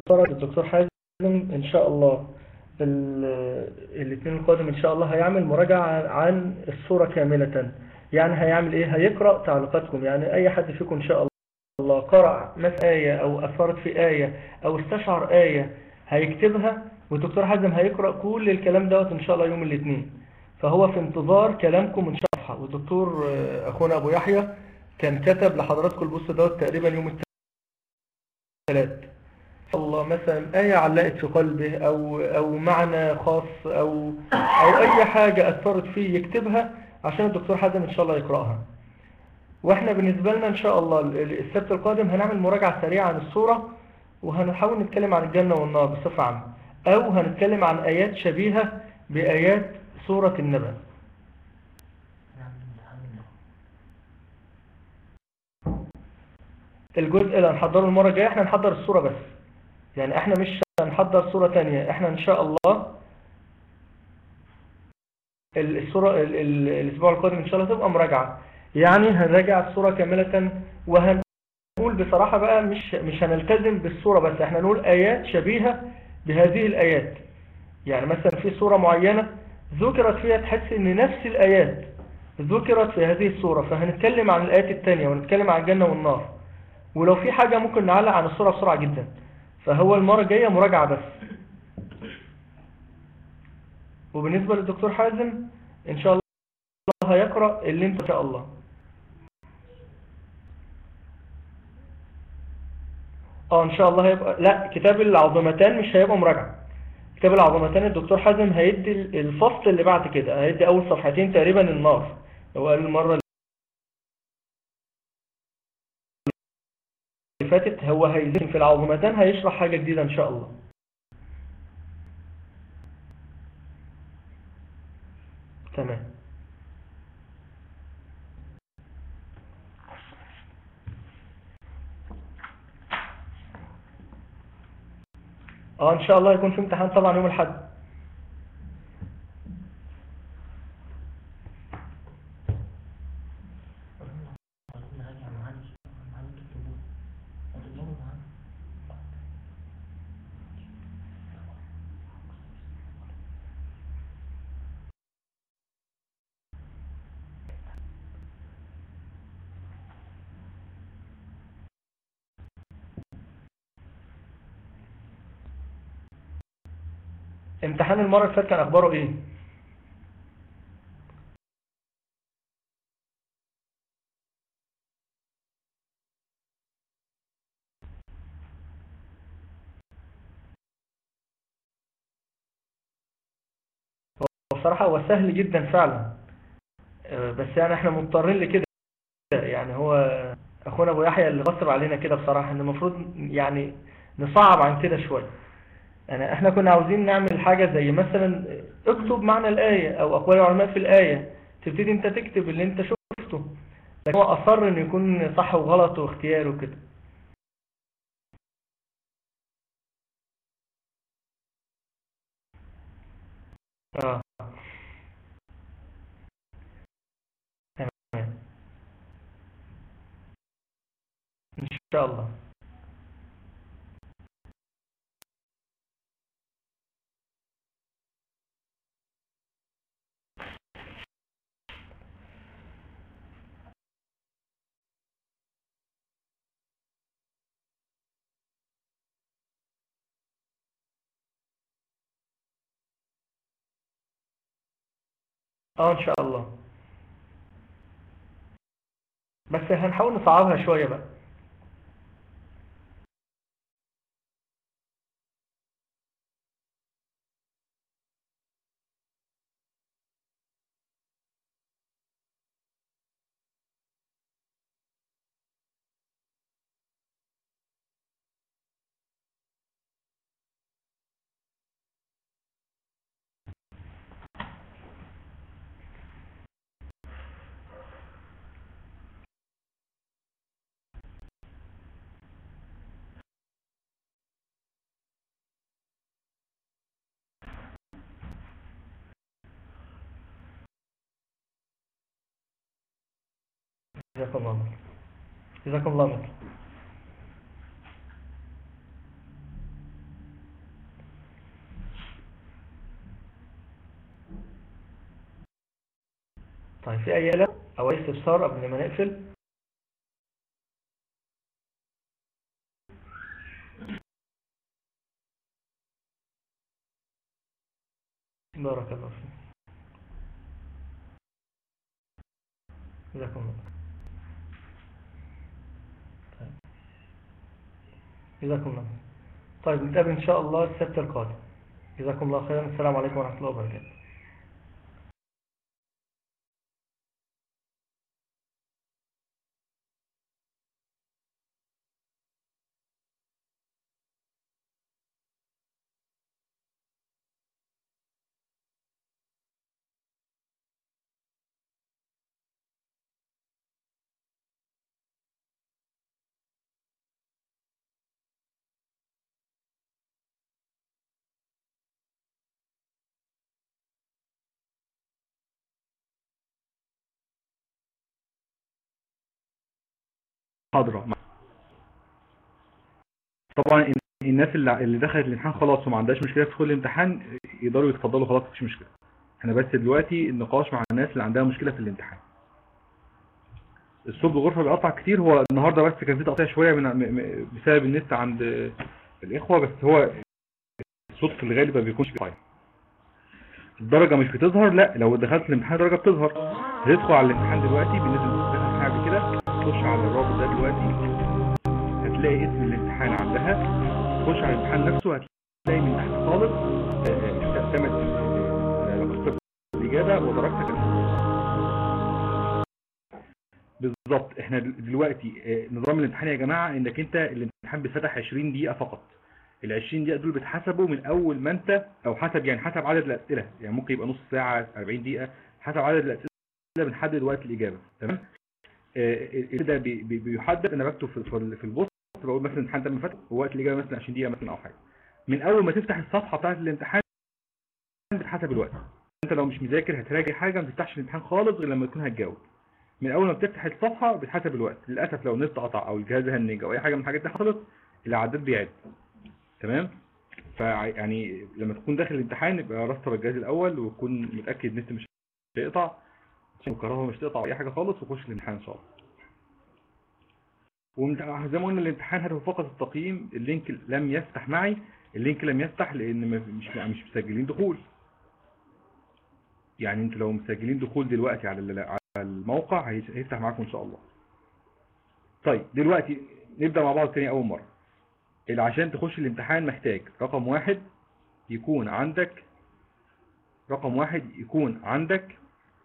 فرج الدكتور حازم ان شاء الله ال- الاثنين القادم ان شاء الله هيعمل مراجعة عن الصورة كاملة يعني هيعمل ايه هيقرأ تعليقاتكم يعني اي حد فيكم ان شاء الله قرأ مثلا آية او اثرت في آية او استشعر آية هيكتبها والدكتور حازم هيقرأ كل الكلام دوت ان شاء الله يوم الاثنين فهو في انتظار كلامكم ان شاء الله والدكتور آه، اخونا ابو يحيى كان كتب لحضراتكم البوست دوت تقريبا يوم الثلاث الله مثلا آية علقت في قلبه أو أو معنى خاص أو أو أي حاجة أثرت فيه يكتبها عشان الدكتور حازم إن شاء الله يقرأها وإحنا بالنسبة لنا إن شاء الله ال- ال- السبت القادم هنعمل مراجعة سريعة عن السورة وهنحاول نتكلم عن الجنة والنار بصفة عامة أو هنتكلم عن آيات شبيهة بآيات سورة النبأ الجزء اللي هنحضره المرة الجاية احنا هنحضر الصورة بس يعني احنا مش هنحضر صورة تانية احنا ان شاء الله ال- الصورة ال- ال- الاسبوع القادم ان شاء الله تبقى مراجعة يعني هنراجع الصورة كاملة وهنقول بصراحة بقى مش مش هنلتزم بالصورة بس احنا نقول ايات شبيهة بهذه الايات يعني مثلا في صورة معينة ذكرت فيها تحس ان نفس الايات ذكرت في هذه الصورة فهنتكلم عن الايات التانية ونتكلم عن الجنة والنار ولو في حاجة ممكن نعلق عن الصورة بسرعة جدا فهو المرة الجاية مراجعة بس وبالنسبة للدكتور حازم ان شاء الله هيقرأ اللي انت ان شاء الله اه ان شاء الله هيبقى لا كتاب العظمتان مش هيبقى مراجعة كتاب العظمتان الدكتور حازم هيدي الفصل اللي بعد كده هيدي اول صفحتين تقريبا النار هو قال المرة اللي فاتت هو هيزين في العظمتان هيشرح حاجة جديدة ان شاء الله تمام اه ان شاء الله يكون في امتحان طبعا يوم الاحد امتحان المرة اللي فاتت كان اخباره ايه هو بصراحة هو سهل جدا فعلا آه، بس يعني احنا مضطرين لكده يعني هو اخونا ابو يحيى اللي غصب علينا كده بصراحة ان المفروض يعني نصعب عن كده شوية يعني احنا كنا عاوزين نعمل حاجة زي مثلا اكتب معنى الآية او اقوال العلماء في الآية تبتدي انت تكتب اللي انت شفته لكن هو اصر انه يكون صح وغلط واختيار وكده اه تمام ان شاء الله اه ان شاء الله بس هنحاول نصعبها شوية بقى جزاكم الله خير جزاكم الله خير طيب في اي قلق او اي استفسار قبل ما نقفل بارك الله فيك جزاكم الله طيب جزاكم الله طيب نتقابل ان شاء الله السبت القادم جزاكم الله خيرا السلام عليكم ورحمة الله وبركاته حاضرة طبعا الناس اللي اللي دخلت الامتحان خلاص وما عندهاش مشكله تدخل الامتحان يقدروا يتفضلوا خلاص مفيش مشكله احنا بس دلوقتي النقاش مع الناس اللي عندها مشكله في الامتحان الصوت بالغرفه بيقطع كتير هو النهارده بس كان في تقطيع شويه من م- م- بسبب النت عند الاخوه بس هو الصوت في الغالب ما بيكونش كويس الدرجه مش بتظهر لا لو دخلت الامتحان الدرجه بتظهر هتدخل على الامتحان دلوقتي بالنسبه للامتحان قبل كده تخش على الرابط ده دلوقتي هتلاقي اسم الامتحان عندها تخش على الامتحان نفسه هتلاقي من تحت خالص آه، استخدمت رقم الإجابة ودرجتك بالظبط احنا دل- دلوقتي آه، نظام الامتحان يا جماعة انك انت الامتحان بيتفتح 20 دقيقة فقط ال 20 دقيقة دول بيتحسبوا من اول ما انت او حسب يعني حسب عدد الاسئلة يعني ممكن يبقى نص ساعة 40 دقيقة حسب عدد الاسئلة بنحدد وقت الاجابة تمام آه، ده بي- بي- بيحدد انا بكتب في في- في البوست بقول مثلا الامتحان ده من فتح ووقت الاجابه مثلا 20 دقيقه مثلا او حاجه من اول ما تفتح الصفحه بتاعه الامتحان بتحسب الوقت انت لو مش مذاكر هتراجع حاجه ما تفتحش الامتحان خالص غير لما تكون هتجاوب من اول ما بتفتح الصفحه بتحسب الوقت للاسف لو النت قطع او الجهاز هنج او اي حاجه من الحاجات دي حصلت العداد بيعد تمام فيعني لما تكون داخل الامتحان يبقى رستر الجهاز الاول وتكون متاكد النت مش هيقطع الكهرباء مش تقطع أو اي حاجه خالص وخش الامتحان ان شاء الله ومن- زي ما قلنا الامتحان هدفه فقط التقييم اللينك لم يفتح معي اللينك لم يفتح لان ما- مش مش مسجلين دخول يعني انت لو مسجلين دخول دلوقتي على ال- على الموقع هي- هيفتح معاكم ان شاء الله طيب دلوقتي نبدأ مع بعض تاني اول مرة اللي عشان تخش الامتحان محتاج رقم واحد يكون عندك رقم واحد يكون عندك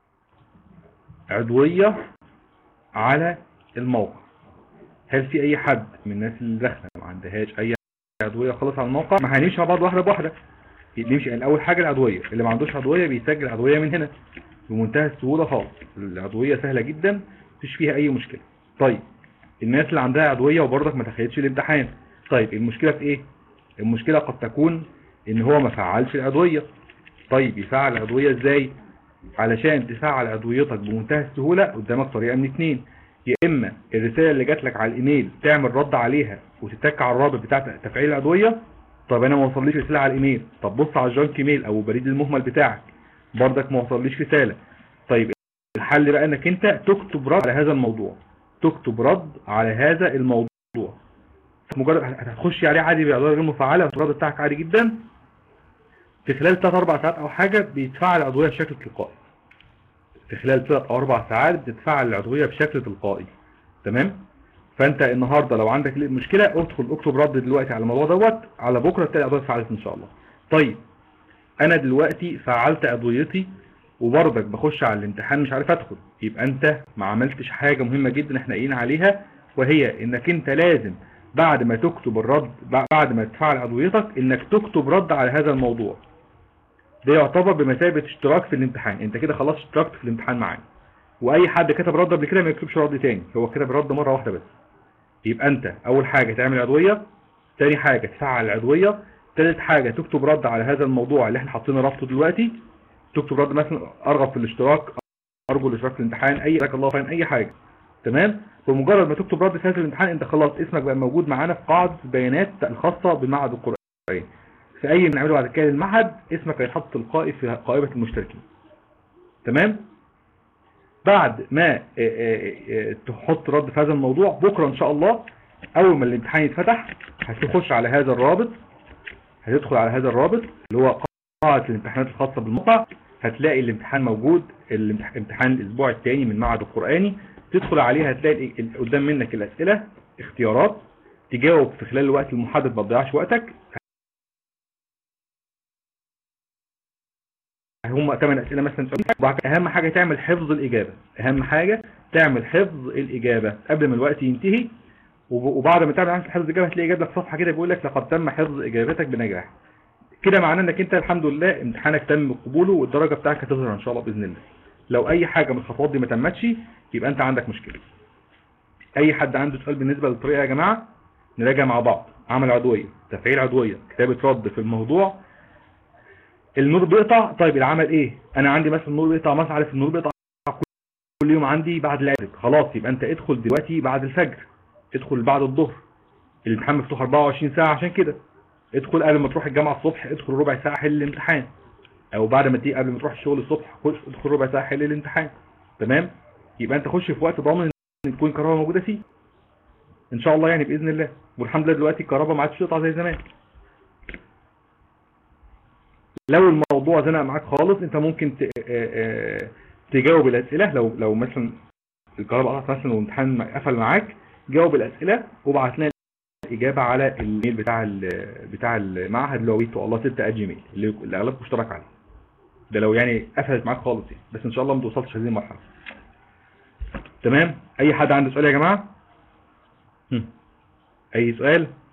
عضوية على الموقع هل في اي حد من الناس اللي داخله ما عندهاش اي عضويه خالص على الموقع ما هنمشي مع بعض واحده بواحده نمشي يعني اول حاجه العضويه اللي ما عندوش عضويه بيسجل عضويه من هنا بمنتهى السهوله خالص العضويه سهله جدا مفيش فيها اي مشكله طيب الناس اللي عندها عضويه وبرضك ما دخلتش الامتحان طيب المشكله في ايه المشكله قد تكون ان هو ما فعلش العضويه طيب يفعل العضويه ازاي علشان تفعل عضويتك بمنتهى السهوله قدامك طريقه من اتنين يا اما الرساله اللي جات لك على الايميل تعمل رد عليها وتتك على الرابط بتاع تفعيل العضويه طب انا ما وصليش رساله على الايميل طب بص على الجانك ميل او البريد المهمل بتاعك برضك ما وصليش رساله طيب الحل بقى انك انت تكتب رد على هذا الموضوع تكتب رد على هذا الموضوع مجرد هتخش عليه عادي بعضويه غير مفعله الرد بتاعك عادي جدا في خلال 3 4 ساعات او حاجه بيتفعل العضويه بشكل تلقائي في خلال 3 او 4 ساعات بتتفعل العضويه بشكل تلقائي تمام فانت النهارده لو عندك مشكله ادخل اكتب رد دلوقتي على الموضوع دوت على بكره تلاقي العضويه اتفعلت ان شاء الله طيب انا دلوقتي فعلت عضويتي وبرضك بخش على الامتحان مش عارف ادخل يبقى انت ما عملتش حاجه مهمه جدا احنا قايلين عليها وهي انك انت لازم بعد ما تكتب الرد بعد ما تفعل عضويتك انك تكتب رد على هذا الموضوع ده يعتبر بمثابه اشتراك في الامتحان انت كده خلاص اشتركت في الامتحان معانا واي حد كتب رد قبل كده ما يكتبش رد تاني هو كتب رد مره واحده بس يبقى انت اول حاجه تعمل عضويه تاني حاجه تفعل العضويه تالت حاجه تكتب رد على هذا الموضوع اللي احنا حاطين رابطه دلوقتي تكتب رد مثلا ارغب في الاشتراك ارجو الاشتراك في الامتحان اي جزاك الله خيرا اي حاجه تمام بمجرد ما تكتب رد في هذا الامتحان انت خلاص اسمك بقى موجود معانا في قاعده البيانات الخاصه بمعهد القرآن في اي بنعمله بعد كده المعهد اسمك هيتحط تلقائي في قائمه المشتركين تمام بعد ما آه، آه، آه، تحط رد في هذا الموضوع بكرة ان شاء الله اول ما الامتحان يتفتح هتخش على هذا الرابط هتدخل على هذا الرابط اللي هو قاعة الامتحانات الخاصة بالموقع هتلاقي الامتحان موجود الامتح- امتحان الاسبوع الثاني من معهد القرآني تدخل عليه هتلاقي ال- ال- قدام منك الاسئلة اختيارات تجاوب في خلال الوقت المحدد ما تضيعش وقتك هم ثمان اسئله مثلا سؤال وبعد كده اهم حاجه تعمل حفظ الاجابه اهم حاجه تعمل حفظ الاجابه قبل ما الوقت ينتهي وب- وبعد ما تعمل حفظ الاجابه هتلاقي جاب لك صفحه كده بيقول لك لقد تم حفظ اجابتك بنجاح كده معناه انك انت الحمد لله امتحانك تم قبوله والدرجه بتاعك هتظهر ان شاء الله باذن الله لو اي حاجه من الخطوات دي ما تمتش يبقى انت عندك مشكله اي حد عنده سؤال بالنسبه للطريقه يا جماعه نراجع مع بعض عمل عضويه تفعيل عضويه كتابه رد في الموضوع النور بيقطع طيب العمل ايه انا عندي مثلا النور بيقطع مثلا عارف النور بيقطع كل يوم عندي بعد العصر خلاص يبقى انت ادخل دلوقتي بعد الفجر ادخل بعد الظهر الامتحان مفتوح 24 ساعه عشان كده ادخل قبل ما تروح الجامعه الصبح ادخل ربع ساعه حل الامتحان او بعد ما تيجي قبل ما تروح الشغل الصبح خش ادخل ربع ساعه حل الامتحان تمام يبقى انت خش في وقت ضامن ان تكون الكهرباء موجوده فيه ان شاء الله يعني باذن الله والحمد لله دلوقتي الكهرباء ما عادش تقطع زي زمان لو الموضوع زنق معاك خالص انت ممكن ت- آه، آه، تجاوب الاسئله لو لو مثلا الكهرباء قطعت مثلا والامتحان قفل معاك جاوب الاسئله وابعت لنا الاجابه على الميل بتاع ال- بتاع المعهد اللي هو ويتو الله 6 جيميل اللي اللي اغلبكم اشترك عليه ده لو يعني قفلت معاك خالص يعني بس ان شاء الله ما توصلش هذه المرحله تمام اي حد عنده سؤال يا جماعه هم. اي سؤال